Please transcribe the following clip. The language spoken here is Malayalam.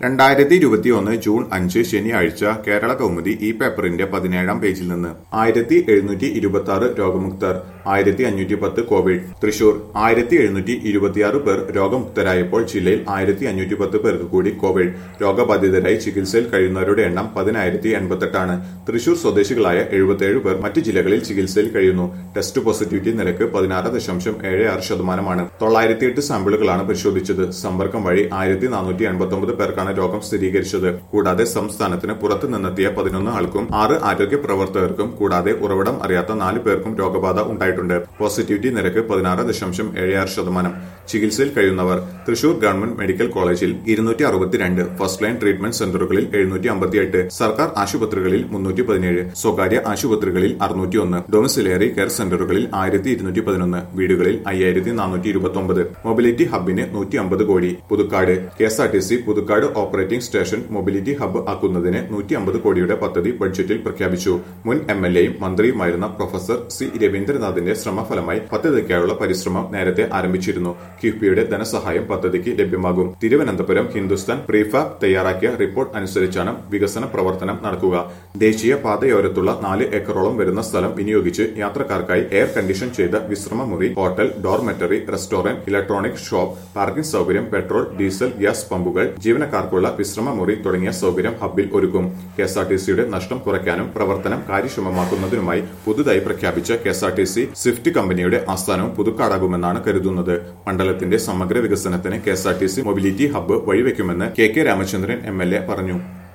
രണ്ടായിരത്തി ഇരുപത്തിയൊന്ന് ജൂൺ അഞ്ച് ശനിയാഴ്ച കേരള കൗമുദി ഈ പേപ്പറിന്റെ പതിനേഴാം പേജിൽ നിന്ന് ആയിരത്തി എഴുന്നൂറ്റി ഇരുപത്തി ആറ് രോഗമുക്തർ ആയിരത്തി അഞ്ഞൂറ്റി പത്ത് കോവിഡ് തൃശൂർ ആയിരത്തി എഴുന്നൂറ്റി ഇരുപത്തിയാറ് പേർ രോഗമുക്തരായപ്പോൾ ജില്ലയിൽ ആയിരത്തി അഞ്ഞൂറ്റി പത്ത് പേർക്ക് കൂടി കോവിഡ് രോഗബാധിതരായി ചികിത്സയിൽ കഴിയുന്നവരുടെ എണ്ണം പതിനായിരത്തി എൺപത്തെട്ടാണ് തൃശൂർ സ്വദേശികളായ എഴുപത്തിയേഴ് പേർ മറ്റ് ജില്ലകളിൽ ചികിത്സയിൽ കഴിയുന്നു ടെസ്റ്റ് പോസിറ്റിവിറ്റി നിരക്ക് പതിനാറ് ദശാംശം ഏഴ് ആറ് ശതമാനമാണ് തൊള്ളായിരത്തി എട്ട് സാമ്പിളുകളാണ് പരിശോധിച്ചത് സമ്പർക്കം വഴി ആയിരത്തി നാനൂറ്റി എൺപത്തി ഒമ്പത് പേർക്കാണ് രോഗം സ്ഥിരീകരിച്ചത് കൂടാതെ സംസ്ഥാനത്തിന് പുറത്തു നിന്നെത്തിയ പതിനൊന്ന് ആൾക്കും ആറ് ആരോഗ്യ പ്രവർത്തകർക്കും കൂടാതെ ഉറവിടം അറിയാത്ത നാല് പേർക്കും രോഗബാധ ഉണ്ടായിട്ടുണ്ട് പോസിറ്റിവിറ്റി നിരക്ക് പതിനാറ് ദശാംശം ഏഴ് ആറ് ശതമാനം ചികിത്സയിൽ കഴിയുന്നവർ തൃശൂർ ഗവൺമെന്റ് മെഡിക്കൽ കോളേജിൽ ഇരുന്നൂറ്റി അറുപത്തിരണ്ട് ഫസ്റ്റ് ലൈൻ ട്രീറ്റ്മെന്റ് സെന്ററുകളിൽ എഴുന്നൂറ്റി അമ്പത്തിയെട്ട് സർക്കാർ ആശുപത്രികളിൽ മുന്നൂറ്റി പതിനേഴ് സ്വകാര്യ ആശുപത്രികളിൽ അറുന്നൂറ്റി ഒന്ന് ഡൊമിസിലേറി കെയർ സെന്ററുകളിൽ ആയിരത്തി ഇരുന്നൂറ്റി പതിനൊന്ന് വീടുകളിൽ അയ്യായിരത്തി നാനൂറ്റി ഇരുപത്തി ഒമ്പത് മൊബിലിറ്റി ഹബിന് നൂറ്റി അമ്പത് കോടി Puthukkad K S R T C Puthukkad operating station mobility hub ആക്കുന്നതിന് നൂറ്റി അമ്പത് കോടിയുടെ പദ്ധതി ബഡ്ജറ്റിൽ പ്രഖ്യാപിച്ചു മുൻ എം എൽ എയും മന്ത്രിയുമായിരുന്ന പ്രൊഫസർ സി രവീന്ദ്രനാഥിന്റെ ശ്രമഫലമായി പദ്ധതിക്കായുള്ള പരിശ്രമം നേരത്തെ ആരംഭിച്ചിരുന്നു കിഫ്ബിയുടെ ധനസഹായം പദ്ധതിക്ക് ലഭ്യമാകും തിരുവനന്തപുരം ഹിന്ദുസ്ഥാൻ പ്രീഫാബ് തയ്യാറാക്കിയ റിപ്പോർട്ട് അനുസരിച്ചാണ് വികസന പ്രവർത്തനം നടക്കുക ദേശീയ പാതയോരത്തുള്ള നാല് ഏക്കറോളം വരുന്ന സ്ഥലം വിനിയോഗിച്ച് യാത്രക്കാർക്കായി എയർ കണ്ടീഷൻ ചെയ്ത വിശ്രമമുറി hotel dormitory restaurant electronic shop parking സൗകര്യം പെട്രോൾ ഡീസൽ ഗ്യാസ് പമ്പുകൾ ജീവനക്കാർക്കുള്ള വിശ്രമമുറി തുടങ്ങിയ സൗകര്യം ഹബ്ബിൽ ഒരുക്കും കെ എസ് ആർ ടി സിയുടെ നഷ്ടം കുറയ്ക്കാനും പ്രവർത്തനം കാര്യക്ഷമമാക്കുന്നതിനുമായി പുതുതായി പ്രഖ്യാപിച്ച K S R T C Swift കമ്പനിയുടെ ആസ്ഥാനവും പുതുക്കാടാകുമെന്നാണ് കരുതുന്നത് മണ്ഡലത്തിന്റെ സമഗ്ര വികസനത്തിന് K S R T C mobility hub വഴിവെക്കുമെന്ന് K K Ramachandran M L A പറഞ്ഞു